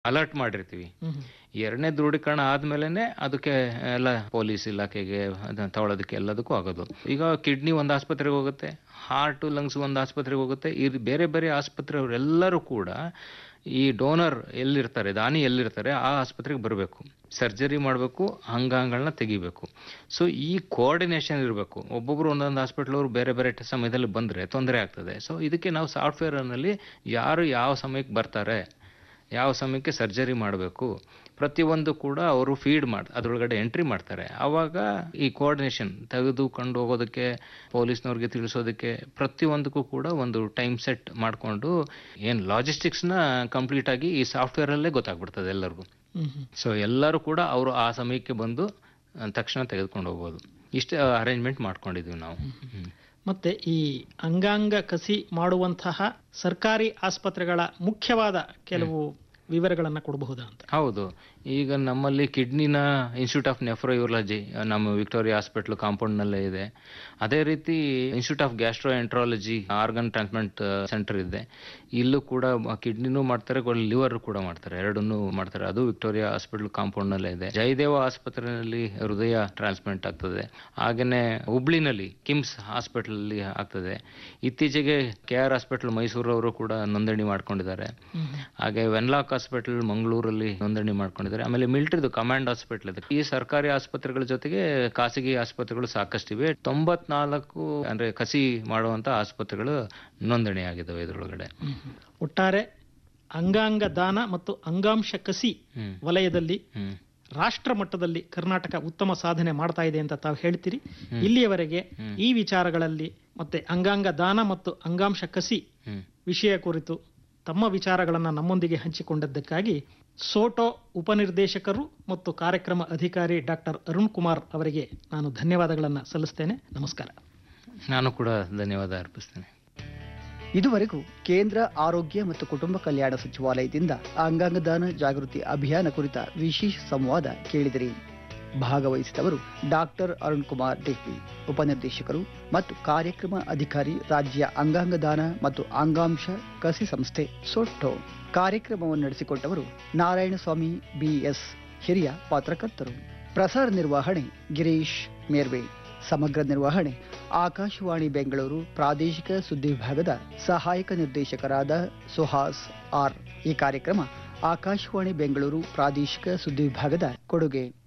Alert ಮಾಡಿರ್ತೀವಿ ಹ್ಮ್ ಹ್ಮ್. ಎರಡನೇ ದೃಢೀಕರಣ ಆದ್ಮೇಲೆನೆ ಅದಕ್ಕೆ ಎಲ್ಲ ಪೊಲೀಸ್ ಇಲಾಖೆಗೆ ಅದನ್ನ ತಗೊಳ್ಳೋದಕ್ಕೆ ಎಲ್ಲದಕ್ಕೂ ಆಗೋದು ಈಗ ಕಿಡ್ನಿ ಒಂದು ಆಸ್ಪತ್ರೆಗೆ ಹೋಗುತ್ತೆ ಹಾರ್ಟ್ ಲಂಗ್ಸ್ ಒಂದು ಆಸ್ಪತ್ರೆಗೆ ಹೋಗುತ್ತೆ ಈ ಬೇರೆ ಬೇರೆ ಆಸ್ಪತ್ರೆಯವರೆಲ್ಲರೂ ಕೂಡ ಈ ಡೋನರ್ ಎಲ್ಲಿರ್ತಾರೆ ದಾನಿ ಎಲ್ಲಿರ್ತಾರೆ ಆ ಆಸ್ಪತ್ರೆಗೆ ಬರಬೇಕು ಸರ್ಜರಿ ಮಾಡಬೇಕು ಅಂಗಾಂಗಗಳನ್ನ ತೆಗಿಬೇಕು ಸೊ ಈ ಕೋಆರ್ಡಿನೇಷನ್ ಇರಬೇಕು ಒಬ್ಬೊಬ್ರು ಒಂದೊಂದು ಹಾಸ್ಪಿಟಲ್ ಅವರು ಬೇರೆ ಬೇರೆ ಟ- ಸಮಯದಲ್ಲಿ ಬಂದರೆ ತೊಂದರೆ ಆಗ್ತದೆ ಸೊ ಇದಕ್ಕೆ ನಾವು ಸಾಫ್ಟ್ವೇರ್ನಲ್ಲಿ ಯಾರು ಯಾವ ಸಮಯಕ್ಕೆ ಬರ್ತಾರೆ ಯಾವ ಸಮಯಕ್ಕೆ ಸರ್ಜರಿ ಮಾಡಬೇಕು ಪ್ರತಿಯೊಂದು ಕೂಡ ಅವರು ಫೀಡ್ ಮಾಡಿ ಅದರೊಳಗಡೆ ಎಂಟ್ರಿ ಮಾಡ್ತಾರೆ ಆವಾಗ ಈ ಕೋಆರ್ಡಿನೇಷನ್ ತೆಗೆದುಕೊಂಡು ಹೋಗೋದಕ್ಕೆ ಪೊಲೀಸ್ನವ್ರಿಗೆ ತಿಳಿಸೋದಕ್ಕೆ ಪ್ರತಿಯೊಂದಕ್ಕೂ ಕೂಡ ಒಂದು ಟೈಮ್ ಸೆಟ್ ಮಾಡಿಕೊಂಡು ಏನು ಲಾಜಿಸ್ಟಿಕ್ಸ್ನ ಕಂಪ್ಲೀಟ್ ಆಗಿ ಈ ಸಾಫ್ಟ್ವೇರಲ್ಲೇ ಗೊತ್ತಾಗ್ಬಿಡ್ತದೆ ಎಲ್ಲರಿಗೂ ಹ್ಮ್ ಹ್ಮ್. ಸೊ ಎಲ್ಲರೂ ಕೂಡ ಅವರು ಆ ಸಮಯಕ್ಕೆ ಬಂದು ಆ, ತಕ್ಷಣ ತೆಗೆದುಕೊಂಡು ಹೋಗ್ಬೋದು ಇಷ್ಟೇ ಅರೇಂಜ್ಮೆಂಟ್ ಮಾಡ್ಕೊಂಡಿದ್ವಿ ನಾವು ಹ್ಮ್. ಮತ್ತೆ ಈ ಅಂಗಾಂಗ ಕಸಿ ಮಾಡುವಂತಹ ಸರ್ಕಾರಿ ಆಸ್ಪತ್ರೆಗಳ ಮುಖ್ಯವಾದ ಕೆಲವು ವಿವರಗಳನ್ನ ಕೊಡಬಹುದಾ ಅಂತ ಹೌದು ಈಗ ನಮ್ಮಲ್ಲಿ ಕಿಡ್ನಿನ ಇನ್ಸ್ಟಿಟ್ಯೂಟ್ ಆಫ್ ನೆಫ್ರೋಯೂರಾಲಜಿ ನಮ್ಮ ವಿಕ್ಟೋರಿಯಾ ಹಾಸ್ಪಿಟಲ್ ಕಾಂಪೌಂಡ್ನಲ್ಲೇ ಇದೆ ಅದೇ ರೀತಿ institute of gastroenterology organ transplant centre ಇದೆ ಇಲ್ಲೂ ಕೂಡ ಕಿಡ್ನಿನೂ ಮಾಡ್ತಾರೆ ಲಿವರ್ ಕೂಡ ಮಾಡ್ತಾರೆ ಎರಡನ್ನೂ ಮಾಡ್ತಾರೆ ಅದು ವಿಕ್ಟೋರಿಯಾ ಹಾಸ್ಪಿಟಲ್ ಕಾಂಪೌಂಡ್ನಲ್ಲೇ ಇದೆ ಜಯದೇವ ಆಸ್ಪತ್ರೆಯಲ್ಲಿ ಹೃದಯ ಟ್ರಾನ್ಸ್ಪ್ಲಾಂಟ್ ಆಗ್ತದೆ ಹಾಗೆಯೇ ಹುಬ್ಳಿನಲ್ಲಿ ಕಿಮ್ಸ್ ಹಾಸ್ಪಿಟಲ್ ಆಗ್ತದೆ ಇತ್ತೀಚೆಗೆ ಕೆ ಆರ್ ಹಾಸ್ಪಿಟಲ್ ಮೈಸೂರವರು ಕೂಡ ನೋಂದಣಿ ಮಾಡ್ಕೊಂಡಿದ್ದಾರೆ ಹಾಗೆ ವೆನ್ಲಾಕ್ ಹಾಸ್ಪಿಟಲ್ ಮಂಗಳೂರಲ್ಲಿ ನೋಂದಣಿ ಮಾಡ್ಕೊಂಡಿದ್ದಾರೆ ಆಮೇಲೆ ಮಿಲಿಟರಿದು ಕಮಾಂಡ್ ಹಾಸ್ಪಿಟಲ್ ಇದೆ ಈ ಸರ್ಕಾರಿ ಆಸ್ಪತ್ರೆಗಳ ಜೊತೆಗೆ ಖಾಸಗಿ ಆಸ್ಪತ್ರೆಗಳು ಸಾಕಷ್ಟಿವೆ ತೊಂಬತ್ನಾಲ್ಕು ಅಂದ್ರೆ ಕಸಿ ಮಾಡುವಂತ ಆಸ್ಪತ್ರೆಗಳು ನೋಂದಣಿ ಆಗಿದ್ದಾವೆ ಇದರೊಳಗಡೆ ಹ್ಮ್ ಹ್ಮ್. ಒಟ್ಟಾರೆ ಅಂಗಾಂಗ ದಾನ ಮತ್ತು ಅಂಗಾಂಶ ಕಸಿ ಹ್ಮ್ ವಲಯದಲ್ಲಿ ಹ್ಮ್ ರಾಷ್ಟ್ರ ಮಟ್ಟದಲ್ಲಿ ಕರ್ನಾಟಕ ಉತ್ತಮ ಸಾಧನೆ ಮಾಡ್ತಾ ಇದೆ ಅಂತ ತಾವು ಹೇಳ್ತೀರಿ ಇಲ್ಲಿಯವರೆಗೆ ಈ ವಿಚಾರಗಳಲ್ಲಿ ಮತ್ತೆ ಅಂಗಾಂಗ ದಾನ ಮತ್ತು ಅಂಗಾಂಶ ಕಸಿ ಹ್ಮ್ ವಿಷಯ ಕುರಿತು ತಮ್ಮ ವಿಚಾರಗಳನ್ನು ನಮ್ಮೊಂದಿಗೆ ಹಂಚಿಕೊಂಡದ್ದಕ್ಕಾಗಿ ಸೋಟೋ ಉಪನಿರ್ದೇಶಕರು ಮತ್ತು ಕಾರ್ಯಕ್ರಮ ಅಧಿಕಾರಿ ಡಾಕ್ಟರ್ ಅರುಣ್ ಕುಮಾರ್ ಅವರಿಗೆ ನಾನು ಧನ್ಯವಾದಗಳನ್ನು ಸಲ್ಲಿಸ್ತೇನೆ ನಮಸ್ಕಾರ ನಾನು ಕೂಡ ಧನ್ಯವಾದ ಅರ್ಪಿಸ್ತೇನೆ ಇದುವರೆಗೂ ಕೇಂದ್ರ ಆರೋಗ್ಯ ಮತ್ತು ಕುಟುಂಬ ಕಲ್ಯಾಣ ಸಚಿವಾಲಯದಿಂದ ಅಂಗಾಂಗ ದಾನ ಜಾಗೃತಿ ಅಭಿಯಾನ ಕುರಿತ ವಿಶೇಷ ಸಂವಾದ ಕೇಳಿದಿರಿ ಭಾಗವಹಿಸಿದವರು ಡಾಕ್ಟರ್ ಅರುಣ್ ಕುಮಾರ್ ಡಿಪಿ ಉಪನಿರ್ದೇಶಕರು ಮತ್ತು ಕಾರ್ಯಕ್ರಮ ಅಧಿಕಾರಿ ರಾಜ್ಯ ಅಂಗಾಂಗ ದಾನ ಮತ್ತು ಅಂಗಾಂಶ ಕಸಿ ಸಂಸ್ಥೆ ಸೊಟ್ಟೋ ಕಾರ್ಯಕ್ರಮವನ್ನು ನಡೆಸಿಕೊಟ್ಟವರು ನಾರಾಯಣಸ್ವಾಮಿ ಬಿಎಸ್ ಹಿರಿಯ ಪತ್ರಕರ್ತರು ಪ್ರಸಾರ ನಿರ್ವಹಣೆ ಗಿರೀಶ್ ಮೇರ್ವೆ ಸಮಗ್ರ ನಿರ್ವಹಣೆ ಆಕಾಶವಾಣಿ ಬೆಂಗಳೂರು ಪ್ರಾದೇಶಿಕ ಸುದ್ದಿ ವಿಭಾಗದ ಸಹಾಯಕ ನಿರ್ದೇಶಕರಾದ ಸುಹಾಸ್ ಆರ್ ಈ ಕಾರ್ಯಕ್ರಮ ಆಕಾಶವಾಣಿ ಬೆಂಗಳೂರು ಪ್ರಾದೇಶಿಕ ಸುದ್ದಿ ವಿಭಾಗದ ಕೊಡುಗೆ